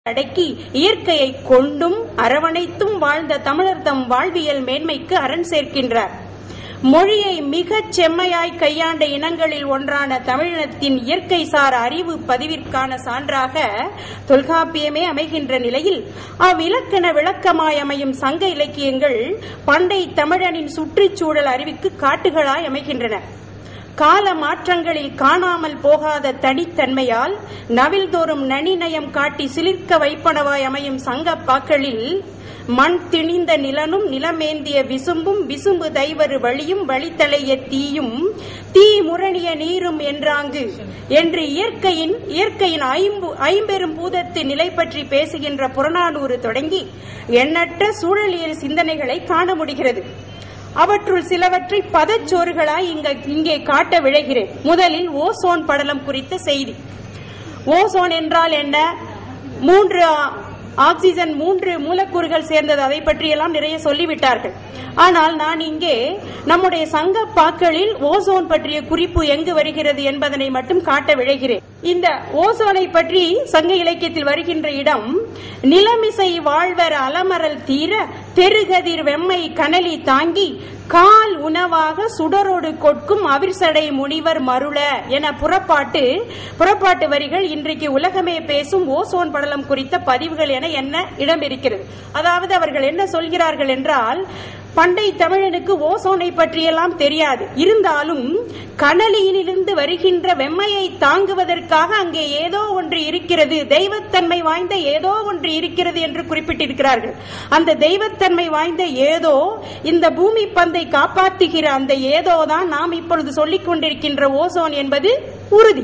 அடக்கி இயற்கையை கொண்டும் அரவணைத்தும் வாழ்ந்த தமிழர் தம் வாழ்வியல் மேன்மைக்கு அரண் சேர்க்கின்றார் மொழியை மிகச் செம்மையாய் கையாண்ட இனங்களில் ஒன்றான தமிழினத்தின் இயற்கை சார் அறிவு பதிவிற்கான சான்றாக தொல்காப்பியமே அமைகின்ற நிலையில் அவ்விலக்கண விளக்கமாய் அமையும் சங்க இலக்கியங்கள் பண்டை தமிழனின் சுற்றுச்சூழல் அறிவுக்கு காட்டுகளாய் அமைகின்றன கால மாற்றங்களில் காணாமல் போகாத தனித்தன்மையால் நவில்தோறும் நனிநயம் காட்டி சிலிர்க்க வைப்பனவாய் அமையும் சங்கப்பாக்களில் மண் திணிந்த நிலனும் நிலமேந்திய விசும்பும் விசும்பு தைவரு வழியும் வழித்தலைய தீயும் தீ முரணிய நீரும் என்றாங்கு என்று இயற்கையின் இயற்கையின் ஐம்பு ஐம்பெரும் பூதத்து நிலை பற்றி பேசுகின்ற புறநானூறு தொடங்கி எண்ணற்ற சூழலியல் சிந்தனைகளை காண முடிகிறது அவற்றுள் சிலவற்றை பதச்சோறுகளாய் இங்க இங்கே காட்ட விழைகிறேன் முதலில் ஓசோன் படலம் குறித்த செய்தி ஓசோன் என்றால் என்ன மூன்று ஆ- ஆக்சிஜன் மூன்று மூலக்கூறுகள் சேர்ந்தது அதை பற்றியெல்லாம் நிறைய சொல்லிவிட்டார்கள் ஆனால் நான் இங்கே நம்முடைய சங்க பாக்களில் ஓசோன் பற்றிய குறிப்பு எங்கு வருகிறது என்பதனை மட்டும் காட்ட விழைகிறேன் இந்த ஓசோனை பற்றி சங்க இலக்கியத்தில் வருகின்ற இடம் நிலமிசை வாழ்வர் அலமரல் தீர தெருகதிர் வெம்மை கனலி தாங்கி கால் உணவாக சுடரோடு கொட்கும் அவிர்சடை முனிவர் மருள என புறப்பாட்டு புறப்பாட்டு வரிகள் இன்றைக்கு உலகமே பேசும் ஓசோன் படலம் குறித்த பதிவுகள் என என்ன இடம் இருக்கிறது அதாவது அவர்கள் என்ன சொல்கிறார்கள் என்றால் பண்டை தமிழனுக்கு ஓசோனை பற்றியெல்லாம் தெரியாது இருந்தாலும் கனலியிலிருந்து வருகின்ற வெம்மையை தாங்குவதற்காக அங்கே ஏதோ ஒன்று இருக்கிறது தெய்வத்தன்மை வாய்ந்த ஏதோ ஒன்று இருக்கிறது என்று குறிப்பிட்டிருக்கிறார்கள் அந்த தெய்வத்தன்மை வாய்ந்த ஏதோ இந்த பூமி பந்தை காப்பாற்றுகிற அந்த ஏதோ தான் நாம் இப்பொழுது சொல்லிக் கொண்டிருக்கின்ற ஓசோன் என்பது உறுதி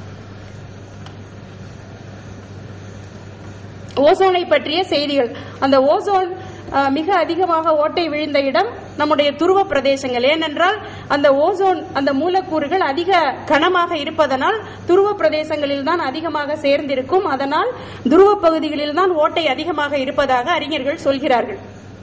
ஓசோனை பற்றிய செய்திகள் அந்த ஓசோன் அஹ், மிக அதிகமாக ஓட்டை விழுந்த இடம் நம்முடைய துருவ பிரதேசங்கள் ஏனென்றால் அந்த ஓசோன் அந்த மூலக்கூறுகள் அதிக கனமாக இருப்பதனால் துருவ பிரதேசங்களில் தான் அதிகமாக சேர்ந்திருக்கும் அதனால் துருவ பகுதிகளில் தான் ஓட்டை அதிகமாக இருப்பதாக அறிஞர்கள் சொல்கிறார்கள்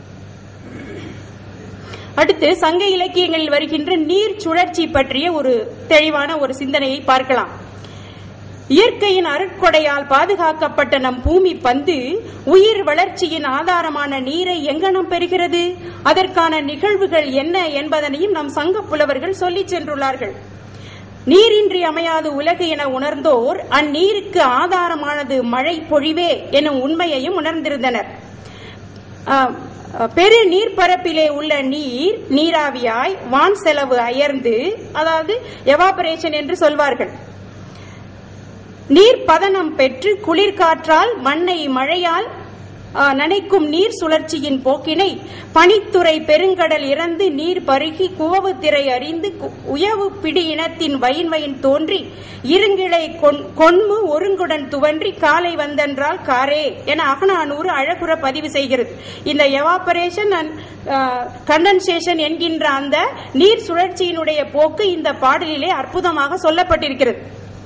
அடுத்து சங்க இலக்கியங்களில் வருகின்ற நீர் சுழற்சி பற்றிய ஒரு தெளிவான ஒரு சிந்தனையை பார்க்கலாம் இயற்கையின் அருட்கொடையால் பாதுகாக்கப்பட்ட நம் பூமி பந்து உயிர் வளர்ச்சியின் ஆதாரமான நீரை எங்கனம் பெறுகிறது அதற்கான நிகழ்வுகள் என்ன என்பதனையும் நம் சங்க புலவர்கள் சொல்லிச் சென்றுள்ளார்கள் நீரின்றி அமையாது உலகு என உணர்ந்தோர் அந்நீருக்கு ஆதாரமானது மழை பொழிவே எனும் உண்மையையும் உணர்ந்திருந்தனர் ஆஹ், பெரு நீர்ப்பரப்பிலே உள்ள நீர் நீராவியாய் வான் செலவு அயர்ந்து அதாவது எவாபரேஷன் என்று சொல்வார்கள் நீர் பதனம் பெற்று குளிர்காற்றால் மண்ணை மழையால் ஆ, நனைக்கும் நீர் சுழற்சியின் போக்கினை பனித்துறை பெருங்கடல் இறந்து நீர் பருகி குவவு திரை அறிந்து கு- உயவு பிடி இனத்தின் வயின் வயின் தோன்றி இருங்கிளை கொன்- கொன்மு ஒருங்குடன் துவன்றி காலை வந்தென்றால் காரே என அகநானூறு அழகுற பதிவு செய்கிறது இந்த எவாபரேஷன் அண்ட் கண்டன்சேஷன் என்கின்ற அந்த நீர் சுழற்சியினுடைய போக்கு இந்த பாடலிலே அற்புதமாக சொல்லப்பட்டிருக்கிறது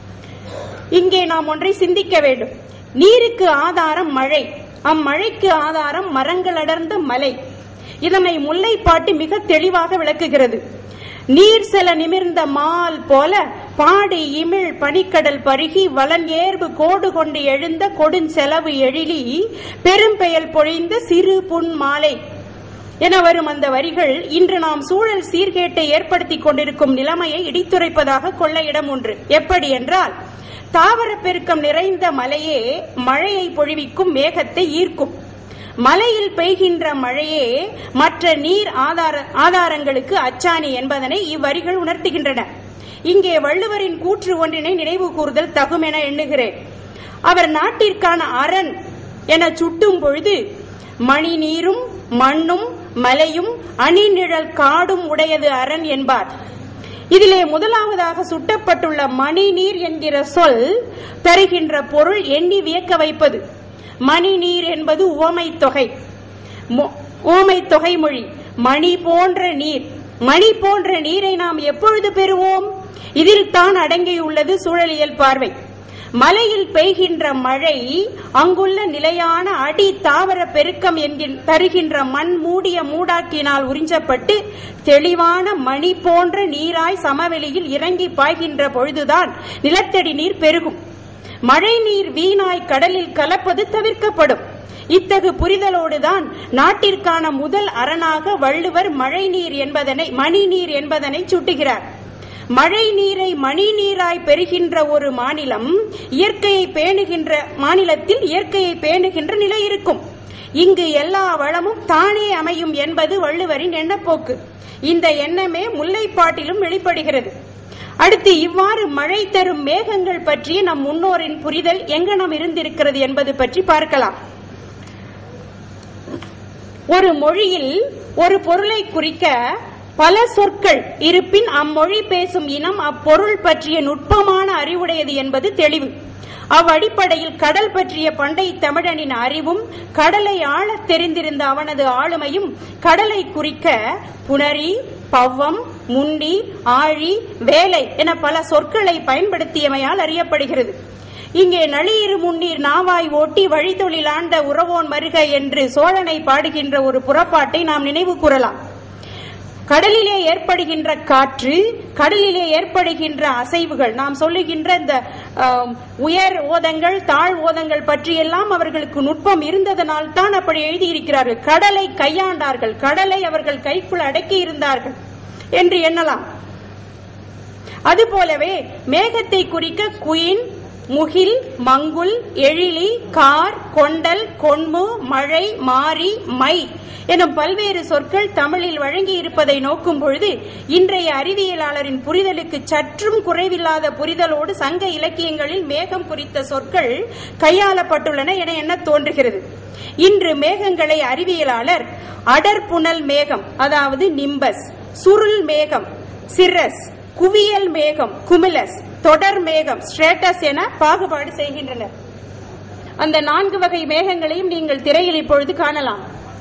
இங்கே நாம் ஒன்றை சிந்திக்க வேண்டும் நீருக்கு ஆதாரம் மழை அம்மழைக்கு ஆதாரம் மரங்கள் அடர்ந்த மலை இதனை முல்லைப்பாட்டு மிக தெளிவாக விளக்குகிறது நீர் செல நிமிர்ந்த மால் போல பாடி இமிழ் பனிக்கடல் பருகி வலன் ஏர்வு கோடு கொண்டு எழுந்த கொடுஞ்செலவு எழிலி பெரும்பெயல் பொழிந்த சிறு புன் மாலை என வரும் அந்த வரிகள் இன்று நாம் சூழல் சீர்கேட்டை ஏற்படுத்திக் கொண்டிருக்கும் நிலைமையை இடித்துரைப்பதாக கொள்ள இடம் ஒன்று எப்படி என்றால் தாவர பெருக்கம் நிறைந்த மலையே மழையை பொழிவிக்கும் மேகத்தை ஈர்க்கும் மலையில் பெய்கின்ற மழையே மற்ற நீர் ஆதார ஆதாரங்களுக்கு அச்சாணி என்பதனை இவ்வரிகள் உணர்த்துகின்றன இங்கே வள்ளுவரின் கூற்று ஒன்றினை நினைவு கூறுதல் தகும் என எண்ணுகிறேன் அவர் நாட்டிற்கான அரண் என சுட்டும் பொழுது மணி நீரும் மண்ணும் மலையும் அணிநிழல் காடும் உடையது அரண் என்பார் இதிலே முதலாவதாக சுட்டப்பட்டுள்ள மணி நீர் என்கிற சொல் தருகின்ற பொருள் எண்ணி வியக்க வைப்பது மணி நீர் என்பது உவமை தொகை மொ- உவமை தொகை மொழி மணி போன்ற நீர் மணி போன்ற நீரை நாம் எப்பொழுது பெறுவோம் இதில் தான் அடங்கியுள்ளது சூழலியல் பார்வை மலையில் பெய்கின்ற மழை அங்குள்ள நிலையான அடி தாவர பெருக்கம் என்கின் தருகின்ற மண் மூடிய மூடாக்கினால் உறிஞ்சப்பட்டு தெளிவான மணி போன்ற நீராய் சமவெளியில் இறங்கி பாய்கின்ற பொழுதுதான் நிலத்தடி நீர் பெருகும் மழைநீர் வீணாய் கடலில் கலப்பது தவிர்க்கப்படும் இத்தகு புரிதலோடுதான் நாட்டிற்கான முதல் அரணாக வள்ளுவர் மழைநீர் என்பதனை மணிநீர் என்பதனை சுட்டுகிறார் மழை நீரை மணி நீராய் பெறுகின்ற ஒரு மாநிலம் இயற்கையை பேணுகின்ற மாநிலத்தில் இயற்கையை பேணுகின்ற நிலை இருக்கும் இங்கு எல்லா வளமும் தானே அமையும் என்பது வள்ளுவரின் எண்ணப்போக்கு இந்த எண்ணமே முல்லைப்பாட்டிலும் வெளிப்படுகிறது அடுத்து இவ்வாறு மழை தரும் மேகங்கள் பற்றிய நம் முன்னோரின் புரிதல் எங்கனம் இருந்திருக்கிறது என்பது பற்றி பார்க்கலாம் ஒரு மொழியில் ஒரு பொருளை குறிக்க பல சொற்கள் இருப்பின் அம்மொழி பேசும் இனம் அப்பொருள் பற்றிய நுட்பமான அறிவுடையது என்பது தெளிவு அவ்வடிப்படையில் கடல் பற்றிய பண்டை தமிழனின் அறிவும் கடலை ஆழத் தெரிந்திருந்த அவனது ஆளுமையும் கடலை குறிக்க புணரி பவ்வம் முண்டி ஆழி வேலை என பல சொற்களை பயன்படுத்தியமையால் அறியப்படுகிறது இங்கே நளியிரு முன்னீர் நாவாய் ஓட்டி வழித்தொழிலாண்ட உறவோன் மருக என்று சோழனை பாடுகின்ற ஒரு புறப்பாட்டை நாம் நினைவு கூறலாம் கடலிலே ஏற்படுகின்ற காற்று கடலிலே ஏற்படுகின்ற அசைவுகள் நாம் சொல்லுகின்ற இந்த ஆம், உயர் ஓதங்கள் தாழ் ஓதங்கள் பற்றியெல்லாம் அவர்களுக்கு நுட்பம் இருந்ததனால் தான் அப்படி எழுதியிருக்கிறார்கள் கடலை கையாண்டார்கள் கடலை அவர்கள் கைக்குள் அடக்கி இருந்தார்கள் என்று எண்ணலாம் அதுபோலவே மேகத்தை குறிக்க குயின் முகில் மங்குல் எழிலி கார் கொண்டல் கொன்மு மழை மாரி மை எனும் பல்வேறு சொற்கள் தமிழில் வழங்கி இருப்பதை நோக்கும் பொழுது இன்றைய அறிவியலாளரின் புரிதலுக்கு சற்றும் குறைவில்லாத புரிதலோடு சங்க இலக்கியங்களில் மேகம் குறித்த சொற்கள் கையாளப்பட்டுள்ளன என எண்ண தோன்றுகிறது இன்று மேகங்களை அறிவியலாளர் அடர்புனல் மேகம் அதாவது நிம்பஸ் சுருள் மேகம் சிரஸ் குவியல் மேகம் குமிலஸ் தொடர் மேகம் ஸ்ட்ரேட்டஸ் என பாகுபாடு செய்கின்றனர் அந்த நான்கு வகை மேகங்களையும் நீங்கள் திரையில் இப்பொழுது காணலாம்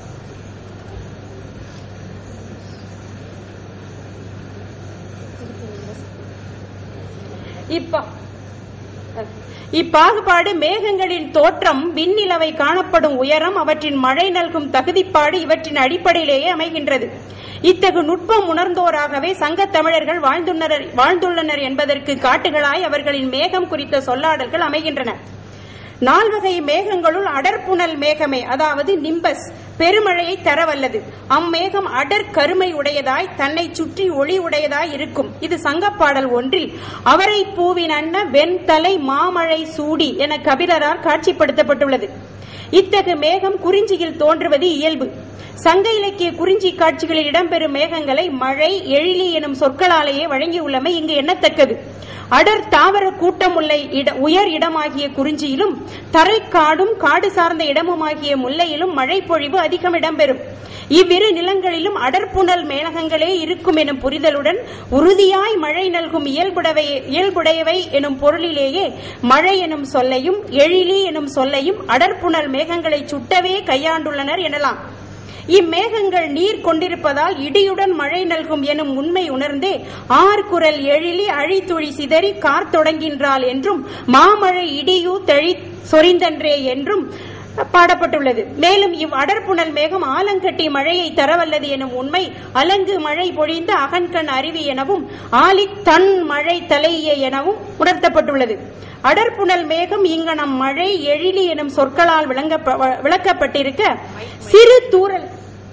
இப்ப இப்பாகுபாடு மேகங்களின் தோற்றம் விண்ணிலவை காணப்படும் உயரம் அவற்றின் மழை நல்கும் தகுதிப்பாடு இவற்றின் அடிப்படையிலேயே அமைகின்றது இத்தகு நுட்பம் உணர்ந்தோராகவே சங்கத் தமிழர்கள் வாழ்ந்துள்ளனர் வாழ்ந்துள்ளனர் என்பதற்கு காட்டுகளாய் அவர்களின் மேகம் குறித்த சொல்லாடல்கள் அமைகின்றன நால்வகை மேகங்களுள் அடர்புனல் மேகமே அதாவது நிம்பஸ் பெருமழையை தரவல்லது அம்மேகம் அடர் கருமை உடையதாய் தன்னை சுற்றி ஒளி உடையதாய் இருக்கும் இது சங்கப்பாடல் ஒன்றில் அவரை பூவின் அன்ன வெண்தலை மாமழை சூடி என கபிலரால் காட்சிப்படுத்தப்பட்டுள்ளது இத்தகு மேகம் குறிஞ்சியில் தோன்றுவது இயல்பு சங்க இலக்கிய குறிஞ்சி காட்சிகளில் இடம்பெறும் மேகங்களை மழை எழிலி எனும் சொற்களாலேயே வழங்கியுள்ளமை இங்கு எண்ணத்தக்கது அடர் தாவர கூட்டம் உள்ள இட உயர் இடமாகிய குறிஞ்சியிலும் தரைக்காடும் காடு சார்ந்த இடமுமாகிய முல்லையிலும் மழை பொழிவு அதிகம் இடம்பெறும் இவ்விரு நிலங்களிலும் அடர்ப்புணல் மேகங்களே இருக்கும் எனும் புரிதலுடன் உறுதியாய் மழை நல்கும் இயல்புடவை இயல்புடையவை எனும் பொருளிலேயே மழை எனும் சொல்லையும் எழிலி எனும் சொல்லையும் அடர்ப்புணல் மேகங்களை சுட்டவே கையாண்டுள்ளனர் எனலாம் இம்மேகங்கள் நீர் கொண்டிருப்பதால் இடியுடன் மழை நல்கும் எனும் உண்மை உணர்ந்தே ஆர்குரல் எழிலி அழித்துழி சிதறி கார் தொடங்கின்றாள் என்றும் மாமழை இடியு தெளி சொரிந்தன்றே என்றும் பாடப்பட்டுள்ளது மேலும் இவ் அடர்ப்புணல் மேகம் ஆலங்கட்டி மழையை தரவல்லது எனும் உண்மை அலங்கு மழை பொழிந்த அகன்கண் அருவி எனவும் ஆலி தன் மழை தலைய எனவும் உணர்த்தப்பட்டுள்ளது அடர்ப்புணல் மேகம் இங்கனம் மழை எழிலி எனும் சொற்களால் விளங்க விளக்கப்பட்டிருக்க சிறு தூறல்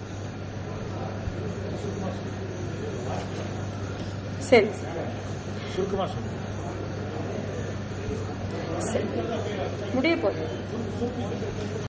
சரி சுருக்கமா சொல்லுங்க சரி முடிய போகுது